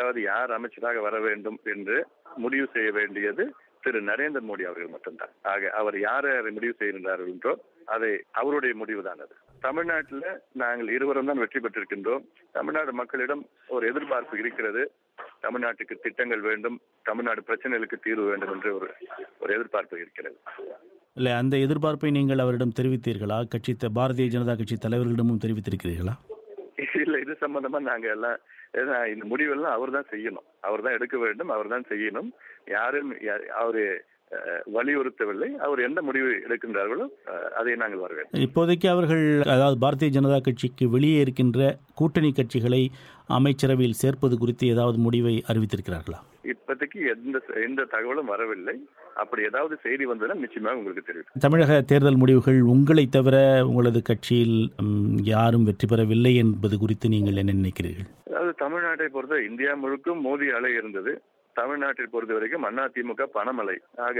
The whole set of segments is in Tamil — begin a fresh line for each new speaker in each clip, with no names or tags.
அதாவது யார் அமைச்சராக வர வேண்டும் என்று முடிவு செய்ய வேண்டியது திரு நரேந்திர மோடி அவர்கள் மட்டும்தான் ஆக அவர் யாரை முடிவு செய்கின்றார்கள் என்றோ அதை அவருடைய முடிவு தான் அது தமிழ்நாட்டில் நாங்கள் இருவரும் தான் வெற்றி பெற்றிருக்கின்றோம் தமிழ்நாடு மக்களிடம் ஒரு எதிர்பார்ப்பு இருக்கிறது தமிழ்நாட்டுக்கு திட்டங்கள் வேண்டும் தமிழ்நாடு பிரச்சனைகளுக்கு தீர்வு வேண்டும் என்று ஒரு ஒரு எதிர்பார்ப்பு இருக்கிறது
இல்லை அந்த எதிர்பார்ப்பை நீங்கள் அவரிடம் தெரிவித்தீர்களா கட்சி த- பாரதிய ஜனதா கட்சி தலைவர்களிடமும் தெரிவித்திருக்கிறீர்களா
இல்ல இது சம்பந்தமா நாங்க எல்லாம் ஏன்னா இந்த முடிவெல்லாம் அவர் தான் செய்யணும் அவர் தான் எடுக்க வேண்டும் அவர் தான் செய்யணும் யாரும் யா- அவரு அஹ், வலியுறுத்தவில்லை அவர் எந்த முடிவு எடுக்கின்றார்களோ அஹ், அதை நாங்கள் வரவேற்கிறோம்
இப்போதைக்கு அவர்கள் அதாவது பாரதிய ஜனதா கட்சிக்கு வெளியே இருக்கின்ற கூட்டணி கட்சிகளை அமைச்சரவையில் சேர்ப்பது குறித்து ஏதாவது முடிவை அறிவித்திருக்கிறார்களா
இப்போதைக்கு எந்த எந்த தகவலும் வரவில்லை அப்படி ஏதாவது செய்தி வந்ததுன்னா நிச்சயமாக உங்களுக்கு தெரிவிக்கும்
தமிழக தேர்தல் முடிவுகள் உங்களை தவிர உங்களது கட்சியில் ம், யாரும் வெற்றி பெறவில்லை என்பது குறித்து நீங்கள் என்ன நினைக்கிறீர்கள்
அதாவது தமிழ்நாட்டை பொறுத்த இந்தியா முழுக்கும் மோதி அலை இருந்தது தமிழ்நாட்டை பொறுத்த வரைக்கும் அதிமுக பணமலை ஆக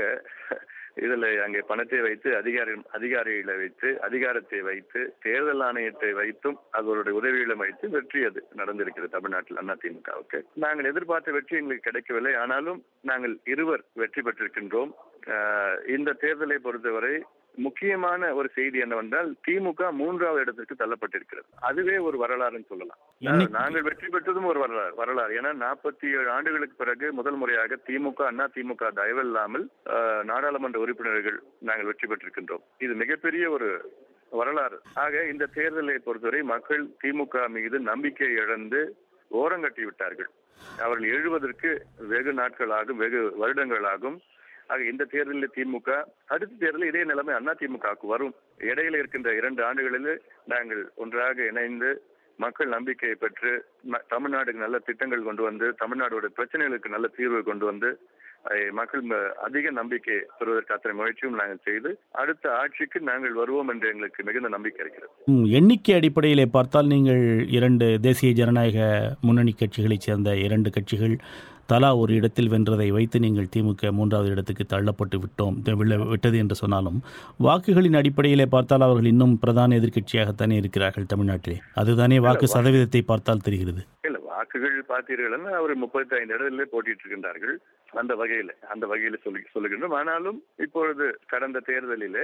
இதுல அங்கே பணத்தை வைத்து அதிகாரி அதிகாரிகளை வைத்து அதிகாரத்தை வைத்து தேர்தல் ஆணையத்தை வைத்தும் அவருடைய உதவிகளை வைத்து வெற்றி அது நடந்திருக்கிறது தமிழ்நாட்டில் அதிமுகவுக்கு நாங்கள் எதிர்பார்த்த வெற்றி எங்களுக்கு கிடைக்கவில்லை ஆனாலும் நாங்கள் இருவர் வெற்றி பெற்றிருக்கின்றோம் ஆஹ் இந்த தேர்தலை பொறுத்தவரை முக்கியமான ஒரு செய்தி என்னவென்றால் திமுக மூன்றாவது இடத்திற்கு தள்ளப்பட்டிருக்கிறது அதுவே ஒரு வரலாறுன்னு சொல்லலாம்
என்னைக்கு-
நாங்கள் வெற்றி பெற்றதும் ஒரு வரலாறு வரலாறு ஏன்னா நாற்பத்தி ஏழு ஆண்டுகளுக்கு பிறகு முதல் முறையாக திமுக அண்ணா திமுக தயவில்லாமல் ஆஹ், நாடாளுமன்ற உறுப்பினர்கள் நாங்கள் வெற்றி பெற்றிருக்கின்றோம் இது மிகப்பெரிய ஒரு வரலாறு ஆக இந்த தேர்தலை பொறுத்தவரை மக்கள் திமுக மீது நம்பிக்கை இழந்து ஓரங்கட்டி விட்டார்கள் அவர்கள் எழுவதற்கு வெகு நாட்களாகும் வெகு வருடங்களாகும் ஆக இந்த தேர்தலில் திமுக அடுத்த தேர்தலில் இதே நிலைமை அண்ணா திமுகவுக்கு வரும் இடையில இருக்கின்ற இரண்டு ஆண்டுகளில் நாங்கள் ஒன்றாக இணைந்து மக்கள் நம்பிக்கையை பெற்று ம- தமிழ்நாடுக்கு நல்ல திட்டங்கள் கொண்டு வந்து தமிழ்நாடுடைய பிரச்சனைகளுக்கு நல்ல தீர்வு கொண்டு வந்து அதை மக்கள் ம- அதிக நம்பிக்கை பெறுவதற்கு அத்தனை முயற்சியும் நாங்கள் செய்து அடுத்த ஆட்சிக்கு நாங்கள் வருவோம் என்று எங்களுக்கு மிகுந்த நம்பிக்கை இருக்கிறது
ம், எண்ணிக்கை அடிப்படையிலே பார்த்தால் நீங்கள் இரண்டு தேசிய ஜனநாயக முன்னணி கட்சிகளைச் சேர்ந்த இரண்டு கட்சிகள் தலா ஒரு இடத்தில் வென்றதை வைத்து நீங்கள் திமுக மூன்றாவது இடத்துக்கு தள்ளப்பட்டு விட்டோம் த- விழ- விட்டது என்று சொன்னாலும் வாக்குகளின் அடிப்படையிலே பார்த்தால் அவர்கள் இன்னும் பிரதான எதிர்க்கட்சியாகத்தானே இருக்கிறார்கள் தமிழ்நாட்டிலே அதுதானே வாக்கு சதவீதத்தை பார்த்தால் தெரிகிறது
இல்ல வாக்குகள் பார்த்தீர்கள்னா அவர் முப்பத்தி ஐந்து இடத்திலே போட்டிட்டு இருக்கின்றார்கள் அந்த வகையில அந்த வகையில சொல்லி சொல்லுகின்றோம் ஆனாலும் இப்பொழுது கடந்த தேர்தலிலே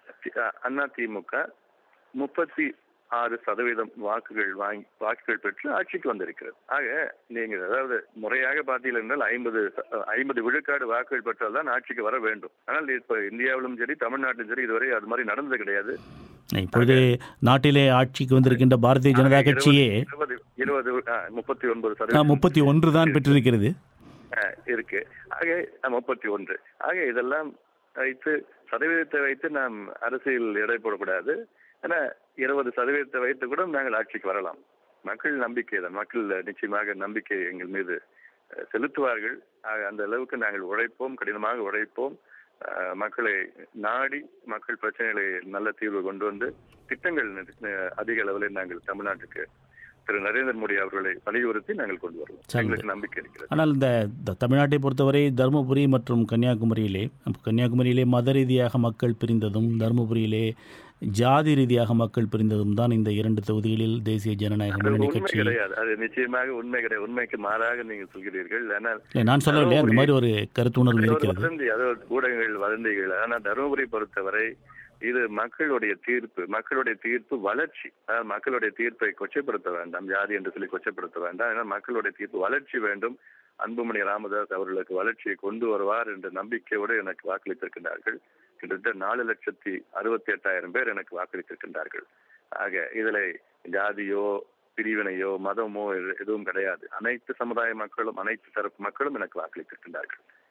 அண்ணா திமுக முப்பத்தி ஆறு சதவீதம் வாக்குகள் வாங்கி வாக்குகள் பெற்று ஆட்சிக்கு வந்திருக்கிறது ஆக நீங்க அதாவது முறையாக பார்த்தீர்கள் என்றால் ஐம்பது ஐம்பது விழுக்காடு வாக்குகள் பெற்றால் தான் ஆட்சிக்கு வர வேண்டும் ஆனால் இப்ப இந்தியாவிலும் சரி தமிழ்நாட்டிலும் சரி இதுவரை அது மாதிரி நடந்தது கிடையாது
இப்பொழுது நாட்டிலே ஆட்சிக்கு வந்திருக்கின்ற பாரதிய ஜனதா கட்சியே
இருபது இருபது ஆ, முப்பத்தி ஒன்பது சதவீதம்
முப்பத்தி ஒன்று தான் பெற்றிருக்கிறது
அஹ் இருக்கு ஆக முப்பத்தி ஒன்று ஆக இதெல்லாம் வைத்து சதவீதத்தை வைத்து நாம் அரசியல் எடை போடக்கூடாது ஏன்னா இருபது சதவீதத்தை வைத்து கூட நாங்கள் ஆட்சிக்கு வரலாம் மக்கள் நம்பிக்கை தான் மக்கள் நிச்சயமாக நம்பிக்கை எங்கள் மீது அஹ், செலுத்துவார்கள் ஆக அந்த அளவுக்கு நாங்கள் உழைப்போம் கடினமாக உழைப்போம் அஹ், மக்களை நாடி மக்கள் பிரச்சனைகளை நல்ல தீர்வு கொண்டு வந்து திட்டங்கள் அஹ், அதிக அளவில் நாங்கள் தமிழ்நாட்டுக்கு திரு நரேந்திர மோடி அவர்களை வலியுறுத்தி நாங்கள் கொண்டு வருவோம்
சரி.
எங்களுக்கு நம்பிக்கை இருக்கிறது
ஆனால் இந்த த- தமிழ்நாட்டை பொறுத்தவரை தருமபுரி மற்றும் கன்னியாகுமரியிலே கன்னியாகுமரியிலே மத ரீதியாக மக்கள் பிரிந்ததும் தருமபுரியிலே ஜாதி ரீதியாக மக்கள் பிரிந்ததும் தான் இந்த இரண்டு தொகுதிகளில் தேசிய ஜனநாயக
அது
முன்னணி
உண்மை
கட்சி
கிடையாது அது நிச்சயமாக உண்மை கிடையாது உண்மைக்கு மாறாக நீங்கள் சொல்கிறீர்கள் ஆனால்
இல்லை நான் சொல்லவில்லை அந்த மாதிரி ஒரு கருத்துணர்வு
அது ஒரு
இருக்கிறது
வதந்தி அது ஒரு ஊடகங்கள் வதந்திகள் ஆனால் தருமபுரி பொறுத்தவரை இது மக்களுடைய தீர்ப்பு மக்களுடைய தீர்ப்பு வளர்ச்சி அதாவது மக்களுடைய தீர்ப்பை கொச்சைப்படுத்த வேண்டாம் ஜாதி என்று சொல்லி கொச்சைப்படுத்த வேண்டாம் ஏன்னா மக்களுடைய தீர்ப்பு வளர்ச்சி வேண்டும் அன்புமணி ராமதாஸ் அவர்களுக்கு வளர்ச்சியை கொண்டு வருவார் என்ற நம்பிக்கையோடு எனக்கு வாக்களித்திருக்கின்றார்கள் கிட்டத்தட்ட நாலு லட்சத்தி அறுபத்தி எட்டாயிரம் பேர் எனக்கு வாக்களித்திருக்கின்றார்கள் ஆக இதுல ஜாதியோ பிரிவினையோ மதமோ எது- எதுவும் கிடையாது அனைத்து சமுதாய மக்களும் அனைத்து தரப்பு மக்களும் எனக்கு வாக்களித்திருக்கின்றார்கள்